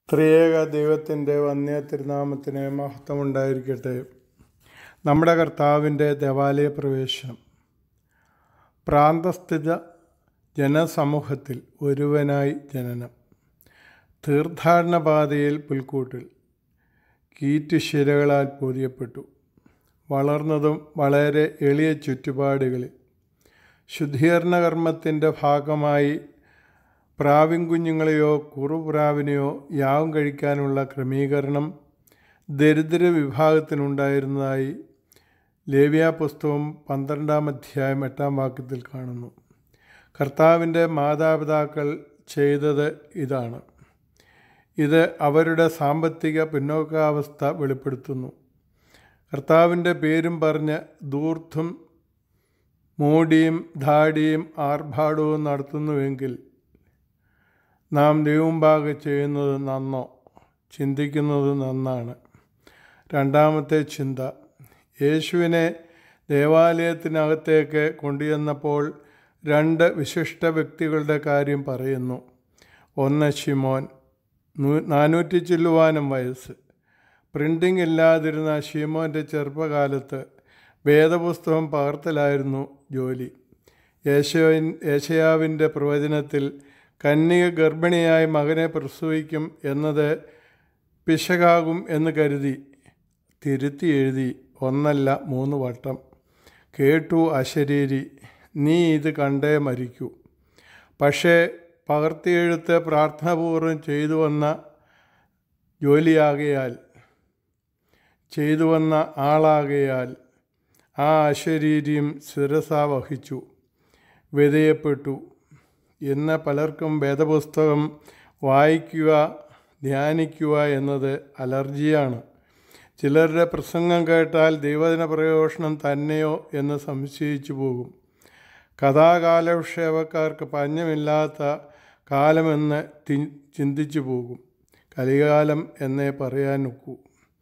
ത്രിയേക ദൈവത്തിൻ്റെ വന്യ തിരുനാമത്തിന് മഹത്വമുണ്ടായിരിക്കട്ടെ നമ്മുടെ കർത്താവിൻ്റെ ദേവാലയ പ്രവേശനം പ്രാന്തസ്ഥിത ജനസമൂഹത്തിൽ ഒരുവനായി ജനനം തീർത്ഥാടന പാതയിൽ പുൽക്കൂട്ടിൽ കീറ്റുശിരകളാൽ പൊതിയപ്പെട്ടു വളർന്നതും വളരെ എളിയ ചുറ്റുപാടുകളിൽ ശുദ്ധീകരണ കർമ്മത്തിൻ്റെ ഭാഗമായി പ്രാവിൻ കുഞ്ഞുങ്ങളെയോ കുറുപ്രാവിനെയോ യാഗം കഴിക്കാനുള്ള ക്രമീകരണം ദരിദ്ര വിഭാഗത്തിനുണ്ടായിരുന്നതായി ലേവ്യ പുസ്തകം പന്ത്രണ്ടാം അധ്യായം എട്ടാം വാക്യത്തിൽ കാണുന്നു കർത്താവിൻ്റെ മാതാപിതാക്കൾ ചെയ്തത് ഇതാണ് ഇത് അവരുടെ സാമ്പത്തിക പിന്നോക്കാവസ്ഥ വെളിപ്പെടുത്തുന്നു കർത്താവിൻ്റെ പേരും പറഞ്ഞ് ദൂർത്തും മോടിയും ധാടിയും ആർഭാടവും നടത്തുന്നുവെങ്കിൽ നാം ദൈവമുമ്പാകെ ചെയ്യുന്നത് നന്നോ ചിന്തിക്കുന്നത് നന്നാണ് രണ്ടാമത്തെ ചിന്ത യേശുവിനെ ദേവാലയത്തിനകത്തേക്ക് കൊണ്ടുചെന്നപ്പോൾ രണ്ട് വിശിഷ്ട വ്യക്തികളുടെ കാര്യം പറയുന്നു ഒന്ന് ഷിമോൻ നാനൂറ്റി ചില്ലുവാനും വയസ്സ് പ്രിൻറ്റിംഗ് ഇല്ലാതിരുന്ന ഷിമോൻ്റെ ചെറുപ്പകാലത്ത് വേദപുസ്തകം പകർത്തലായിരുന്നു ജോലി യേശോയിൻ യേശയാവിൻ്റെ പ്രവചനത്തിൽ കന്യക ഗർഭിണിയായി മകനെ പ്രസവിക്കും എന്നത് പിശകാകും എന്ന് കരുതി തിരുത്തി എഴുതി ഒന്നല്ല മൂന്ന് വട്ടം കേട്ടു അശരീരി നീ ഇത് കണ്ടേ മരിക്കൂ പക്ഷേ പകർത്തിയെഴുത്ത് പ്രാർത്ഥനാപൂർവ്വം ചെയ്തു വന്ന ജോലിയാകയാൽ ചെയ്തു വന്ന ആളാകയാൽ ആ അശരീരിയും ശിരസ വഹിച്ചു വിധേയപ്പെട്ടു ഇന്ന് പലർക്കും വേദപുസ്തകം വായിക്കുക ധ്യാനിക്കുക എന്നത് അലർജിയാണ് ചിലരുടെ പ്രസംഗം കേട്ടാൽ ദൈവദിന പ്രയോജനം തന്നെയോ എന്ന് സംശയിച്ചു പോകും കഥാകാലക്ഷേപക്കാർക്ക് പഞ്ഞമില്ലാത്ത കാലമെന്ന് ചിന്തിച്ചു പോകും കലികാലം എന്നേ പറയാൻ ഒക്കൂ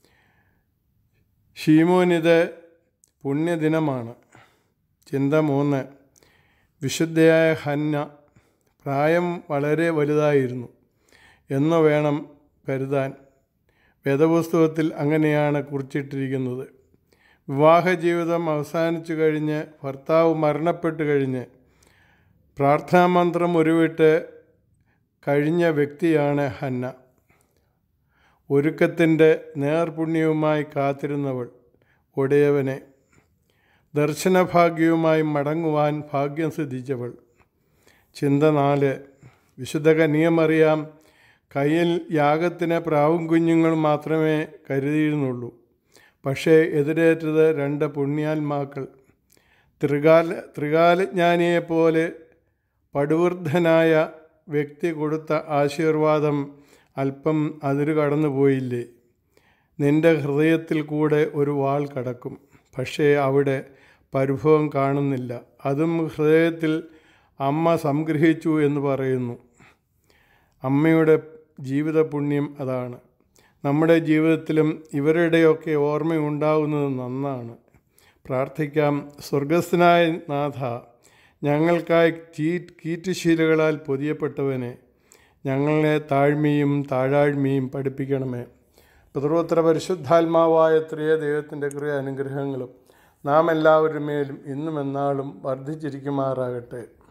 ഷീമോനിത് പുണ്യദിനമാണ് ചിന്ത മൂന്ന് വിശുദ്ധയായ ഹന്ന പ്രായം വളരെ വലുതായിരുന്നു എന്ന് വേണം കരുതാൻ വേദപുസ്തകത്തിൽ അങ്ങനെയാണ് കുറിച്ചിട്ടിരിക്കുന്നത് വിവാഹ ജീവിതം അവസാനിച്ചു കഴിഞ്ഞ് ഭർത്താവ് മരണപ്പെട്ടു കഴിഞ്ഞ് പ്രാർത്ഥനാമന്ത്രം ഉരുവിട്ട് കഴിഞ്ഞ വ്യക്തിയാണ് ഹന്ന ഒരുക്കത്തിൻ്റെ നേർപുണ്യവുമായി കാത്തിരുന്നവൾ ഒടയവനെ ദർശനഭാഗ്യവുമായി മടങ്ങുവാൻ ഭാഗ്യം സിദ്ധിച്ചവൾ ചിന്ത നാല് വിശുദ്ധ കന്യമറിയാം കയ്യിൽ യാഗത്തിന് പ്രാവും കുഞ്ഞുങ്ങൾ മാത്രമേ കരുതിയിരുന്നുള്ളൂ പക്ഷേ എതിരേറ്റത് രണ്ട് പുണ്യാത്മാക്കൾ ത്രികാല ത്രികാലജ്ഞാനിയെപ്പോലെ പടുവൃദ്ധനായ വ്യക്തി കൊടുത്ത ആശീർവാദം അല്പം അതിരു കടന്നുപോയില്ലേ നിന്റെ ഹൃദയത്തിൽ കൂടെ ഒരു വാൾ കടക്കും പക്ഷേ അവിടെ പരിഭവം കാണുന്നില്ല അതും ഹൃദയത്തിൽ അമ്മ സംഗ്രഹിച്ചു എന്ന് പറയുന്നു അമ്മയുടെ ജീവിത പുണ്യം അതാണ് നമ്മുടെ ജീവിതത്തിലും ഇവരുടെയൊക്കെ ഓർമ്മയുണ്ടാകുന്നത് നന്നാണ് പ്രാർത്ഥിക്കാം സ്വർഗസ്ഥനായ നാഥ ഞങ്ങൾക്കായി ചീ കീറ്റുശീലകളാൽ പൊതിയപ്പെട്ടവനെ ഞങ്ങളെ താഴ്മയും താഴാഴ്മയും പഠിപ്പിക്കണമേ പിതൃപുത്ര പരിശുദ്ധാത്മാവായ ത്രിയ ദൈവത്തിൻ്റെ ക്രിയ അനുഗ്രഹങ്ങളും നാം എല്ലാവരുടെ മേലും ഇന്നും എന്നാളും വർദ്ധിച്ചിരിക്കുമാറാകട്ടെ